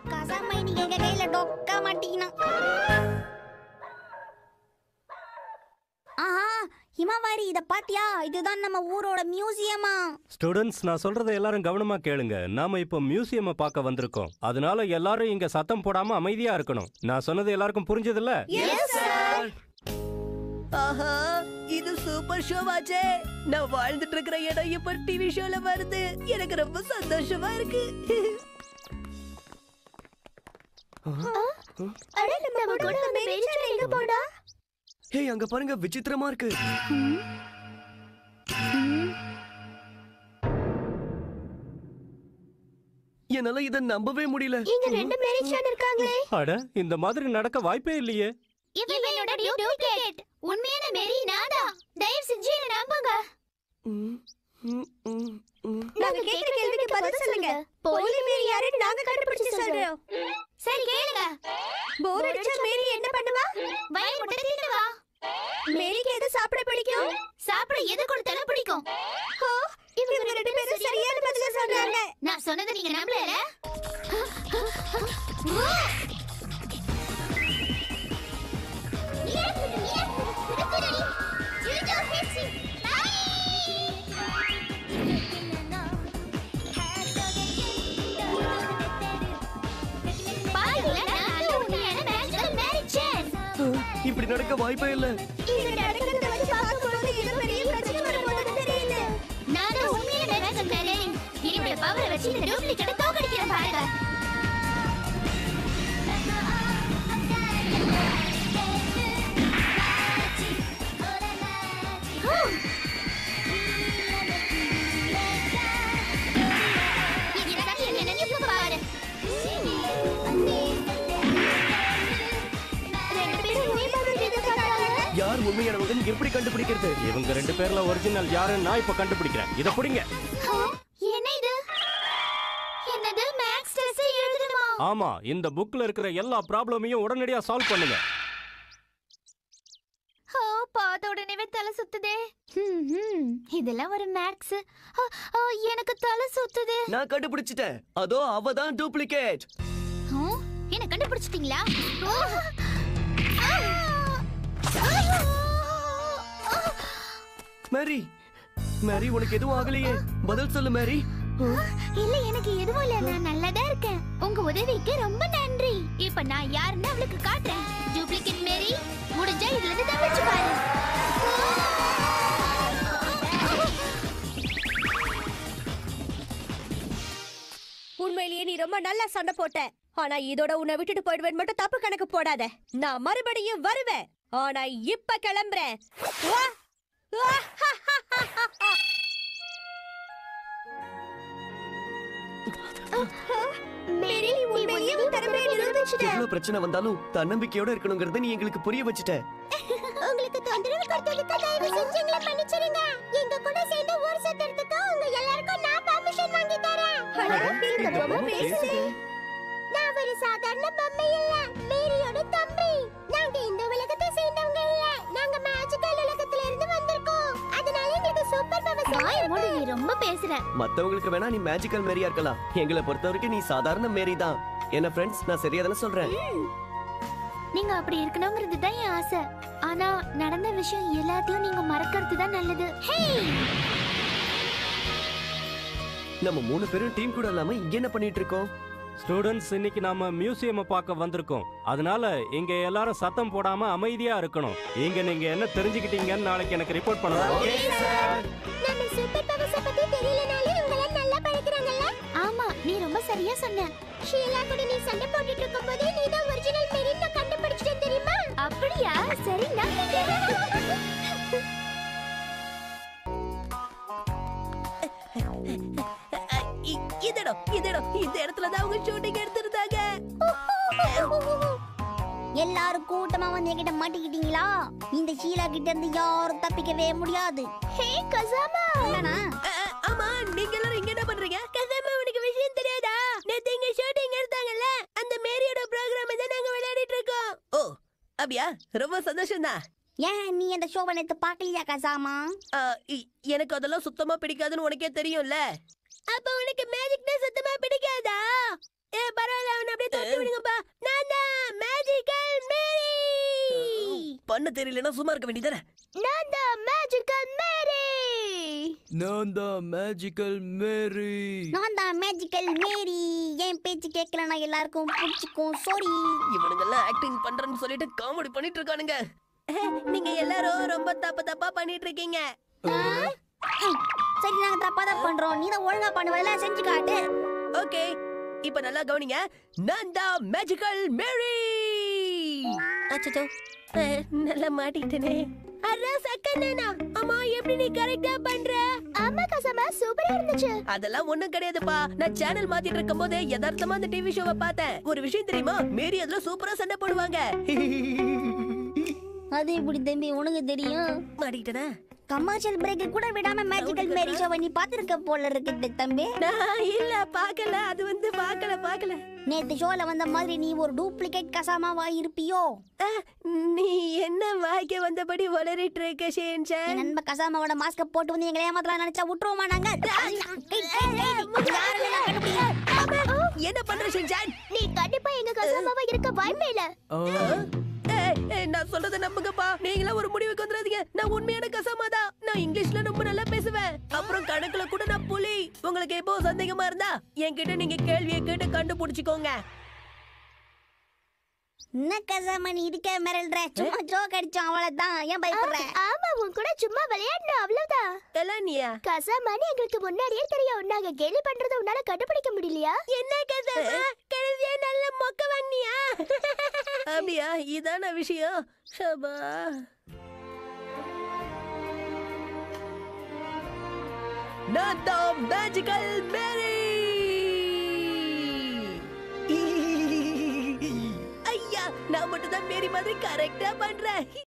கசாம இன்னைக்கு எங்க கையில டொக்க மாட்டீங்கன்னா ஆஹா ஹிமாவாரி இத பாத்தியா இதுதான் நம்ம ஊரோட மியூசியமா ஸ்டூடெண்ட்ஸ் நான் சொல்றதை எல்லாரும் கவனமா கேளுங்க நாம இப்போ மியூசியமை பார்க்க வந்திருக்கோம் அதனால எல்லாரும் இங்க சத்தம் போடாம அமைதியா இருக்கணும் நான் சொன்னது எல்லாருக்கும் புரிஞ்சதில்ல ஆஹா இது சூப்பர் ஷோ ஆச்சே நான் வாழ்ந்துட்டு இருக்கிற இடம் இப்ப டிவி ஷோல வருது எனக்கு ரொம்ப சந்தோஷமா இருக்கு அட நம்ம கூட அந்த மேரிச்சான் எங்க போடா ஹேய் அங்க பாருங்க விசித்திரமா இருக்கு என்னால இத நம்பவே முடியல இங்க ரெண்டு மேரிச்சான் இருக்காங்களே அட இந்த மாதிரி நடக்க வாய்ப்பே இல்லையே இவனோட டூப்ளிகேட் உண்மையான மேரி நாதா தயவு செஞ்சு என்ன நம்புங்க ம், ம், ம், ம். நாங்க கேக்குற கேள்விக்கு பதில் சொல்லுங்க போலி மேரி யாருன்னு நாங்க கண்டுபிடிச்சு சொல்றோம் சரி கேளுங்க போர் அடிச்சா மேரி என்ன பண்ணுவா வய முட்டை தின்னுவா மேரிக்கு எது சாப்பிட பிடிக்கும் சாப்பிட எது கொடுத்தாலும் பிடிக்கும் இவங்க ரெண்டு பேரும் சரியான பதில சொன்னாங்க நான் சொன்னதை நீங்க நம்பல இப்படி நடக்க வாய்ப்பே இல்ல பவரை வச்சு இந்த டூப்ளிகேட்டை தோக்கடிக்கிறேன் பாருங்க இது சக்தி என்ன நினைப்பு பாரு ரெண்டு பேரும் ஒரே மாதிரி எதிர்பார்க்கறாங்க. யார் உண்மையானவங்க எப்படி கண்டுபிடிக்கிறது இவங்க ரெண்டு பேர்ல ஒரிஜினல் யாருன்னு நான் இப்ப கண்டுபிடிக்கிறேன் இத புடிங்க என்ன இது என்னது மேக்ஸ் டெஸ்ட் எழுதணுமா ஆமா இந்த புக்ல இருக்கிற எல்லா ப்ராப்ளமையும் உடனடியா சால்வ் பண்ணுங்க ஓ பார்த்த உடனே தலை சுத்துதே ஹம், ஹம். இதெல்லாம் ஒரு மேக்ஸ் எனக்கு தலை சுத்துது நான் கண்டுபிடிச்சிட்டேன் அதோ அவ தான் டூப்ளிகேட் ஆ, என்ன கண்டுபிடிச்சிட்டீங்களா ஓ! ஆ! ஆ! மேரி மேரி உனக்கு எதுவும் ஆகலையே பதில் சொல்லு மேரி இல்ல எனக்கு எதுவும் இல்ல நான் நல்லாதா இருக்கேன் உங்க உதவிக்கு ரொம்ப நன்றி இப்ப நான் யாருன்னு அவளுக்கு காட்டுறேன் டூப்ளிகேட் மேரி முடிஞ்சா இதுல இருந்து தப்பிச்சு பாரு உண்மையிலேயே நீ ரொம்ப நல்லா சண்டை போட்ட ஆனா இதோட உன்னை விட்டுட்டு போயிடுவேன் மட்டும் தப்பு கணக்கு போடாத நான் மறுபடியும் வருவேன் ஆனா இப்ப கிளம்புறேன் வா! வா! மேரி உண்மையிலேயே உன் திறமையை நிரூபிச்சிட்ட எவ்வளவு பிரச்சனை வந்தாலும் தன்னம்பிக்கையோட இருக்கணுங்கிறத நீ எங்களுக்கு புரிய வச்சுட்ட உங்களுக்கு தொந்தரவு கொடுத்ததுக்கு தயவு செஞ்சு எங்களை மன்னிச்சிருங்க எங்க கூட சேர்ந்து ஊர் சுத்துறதுக்கு உங்க எல்லாருக்கும் நான் பர்மிஷன் வாங்கி தரேன் இந்த பொம்மை பேசுது. நான் ஒரு சாதாரண பொம்மை இல்ல மேரியோட தம்பி நாங்க இந்த உலகத்தை சேர்ந்தவங்க இல்ல நாங்க மேஜிக்கல் உலகத்துல இருந்து வந்திருக்கோம் அதனால எங்களுக்கு சூப்பர் பவர்ஸ் வாய் நீ ரொம்ப பேசுற மத்தவங்களுக்கு வேணா நீ மேஜிக்கல் மேரியா இருக்கலாம் எங்களை பொறுத்த வரைக்கும் நீ சாதாரண மேரி தான் என்ன ஃப்ரெண்ட்ஸ் நான் சரியா தானே சொல்றேன் நீங்க அப்படி இருக்கணுங்கிறது தான் என் ஆசை ஆனா நடந்த விஷயம் எல்லாத்தையும் நீங்க மறக்கிறது தான் நல்லது ஹே நம்ம மூணு பேரும் டீம் கூட இல்லாம இங்க என்ன பண்ணிட்டு இருக்கோம் ஸ்டூடெண்ட்ஸ் இன்னைக்கு நாம மியூசியமை பார்க்க வந்திருக்கோம் அதனால இங்க எல்லாரும் சத்தம் போடாம அமைதியா இருக்கணும் இங்க நீங்க என்ன தெரிஞ்சுக்கிட்டீங்கன்னு நாளைக்கு எனக்கு ரிப்போர்ட் பண்ணலாம் நம்ம சூப்பர் பவர்ஸ் பத்தி தெரியலனாலும் இவங்க நல்லா பழகுறாங்கல்ல ஆமா நீ ரொம்ப சரியா சொன்ன ஷீலா கூட நீ சண்டை போட்டுட்டு இருக்கும்போது நீ தான் ஒரிஜினல் மெரின் கண்டுபிடிச்சிட்டேன் தெரியுமா அப்படியா சரி நான் இ- இதடம் இதடம் இந்த இடத்துல தான் அவங்க ஷூட்டிங் எடுத்திருந்தாங்க எல்லாரும் கூட்டமா வந்து என்கிட்ட மாட்டிக்கிட்டீங்களா இந்த ஷீலா கிட்ட இருந்து யாரும் தப்பிக்கவே முடியாது ஹே கசாமா அ, அ, ஆமா நீங்க எல்லாரும் இங்க என்ன பண்றீங்க கசாம உனக்கு விஷயம் தெரியாதா நேத்து இங்க ஷூட்டிங் எடுத்தாங்கல்ல அந்த மேரியோட ப்ரோக்ராம் தான் நாங்க விளையாடிட்டு இருக்கோம் ஓ அப்படியா ரொம்ப சந்தோஷம் தான் ஏன் நீ அந்த ஷோவை நேத்து பார்க்கலையா கசாமா எனக்கு அதெல்லாம் சுத்தமா பிடிக்காதுன்னு உனக்கே தெரியும்ல அப்ப உனக்கு மேஜிக்னா சுத்தமா பிடிக்காதா ஏ பரவாயில்ல அவன் அப்படியே பண்ண தெரியலன்னா சும்மா இருக்க வேண்டியதானே நான் தான் மேஜிக்கல் மேரி நான் தான் மேஜிக்கல் மேரி நான் தான் மேஜிக்கல் மேரி என் பேச்சு கேட்கலனா எல்லாருக்கும் பிடிச்சிக்கும் சாரி இவனுங்கெல்லாம் ஆக்டிங் பண்றேன்னு சொல்லிட்டு காமெடி பண்ணிட்டு இருக்கானுங்க நீங்க எல்லாரும் ரொம்ப தப்பு தப்பா பண்ணிட்டு இருக்கீங்க சரி நாங்க தப்பா தான் பண்றோம் நீ தான் ஒழுங்கா பண்ணுவல செஞ்சு காட்டு ஓகே இப்ப நல்லா கவனிங்க நான் தான் மேஜிக்கல் மேரி அச்சச்சோ அஹ், நல்லா மாட்டிக்கிட்டேனே அரா சக்கனேனா அம்மா எப்படி நீ கரெக்டா பண்ற ஆமா கசமா சூப்பரா இருந்துச்சு அதெல்லாம் ஒண்ணும் கிடையாதுப்பா நான் சேனல் மாத்திட்டு இருக்கும்போது யதார்த்தமா அந்த டிவி ஷோவை பார்த்தேன் ஒரு விஷயம் தெரியுமா மேரி அதுல சூப்பரா சண்டை போடுவாங்க அது இப்படி தம்பி உனக்கு தெரியும் மாட்டிக்கிட்டேனா கமர்ஷியல் பிரேக் கூட விடாம மேஜிக்கல் மேரி ஷோவை நீ பாத்துருக்க போல இருக்கு தம்பி நான் இல்ல பாக்கல அது வந்து பாக்கல பாக்கல நேத்து ஷோல வந்த மாதிரி நீ ஒரு டூப்ளிகேட் கசாமாவா இருப்பியோ அஹ், நீ என்ன வாய்க்க வந்தபடி வளரிட்டு இருக்க என் ஷேன்சன் நண்ப கசாமாவோட மாஸ்க போட்டு வந்து எங்களை ஏமாத்தலாம் நினைச்சா விட்டுருவோமா நாங்க ஏய், ஏய், ஏய், யாரெல்லாம் கண்டுபிடிங்க? என்ன பண்ற ஷேன்சன் நீ கண்டிப்பா எங்க கசாமாவா இருக்க வாய்ப்பே இல்ல ஏய், ஏய், நான் சொல்றத நம்புங்கப்பா நீங்களா ஒரு முடிவுக்கு வந்துடாதீங்க நான் உண்மையான கசாமா தான் நான் இங்கிலீஷ்ல ரொம்ப நல்லா பேசுவேன் அப்புறம் கணக்குல கூட நான் புலி உங்களுக்கு எப்போ சந்தேகமா இருந்தா என்கிட்ட நீங்க கேள்வியை கேட்டு கண்டுபிடிச்சுக்கோங்க என்ன கசாமா நீ இருக்க மிரல்ற சும்மா ஜோக் அடிச்சோம் அவ்வளவுதான் ஏன் பயப்படுற ஆமா உன் கூட சும்மா விளையாடணும் அவ்வளவுதான் எல்லாம் நீயா கசாமான்னு எங்களுக்கு முன்னாடியே தெரியும் நாங்க கேலி பண்றத உன்னால கண்டுபிடிக்க முடியலையா என்ன கசாமா கடைசியா நல்ல மொக்க வாங்கினியா அப்படியா இதான விஷயம் ஷபா நான் தான் மேஜிக்கல் மேரி ஐயா நான் மட்டும் தான் மேரி மாதிரி கரெக்டா பண்றேன்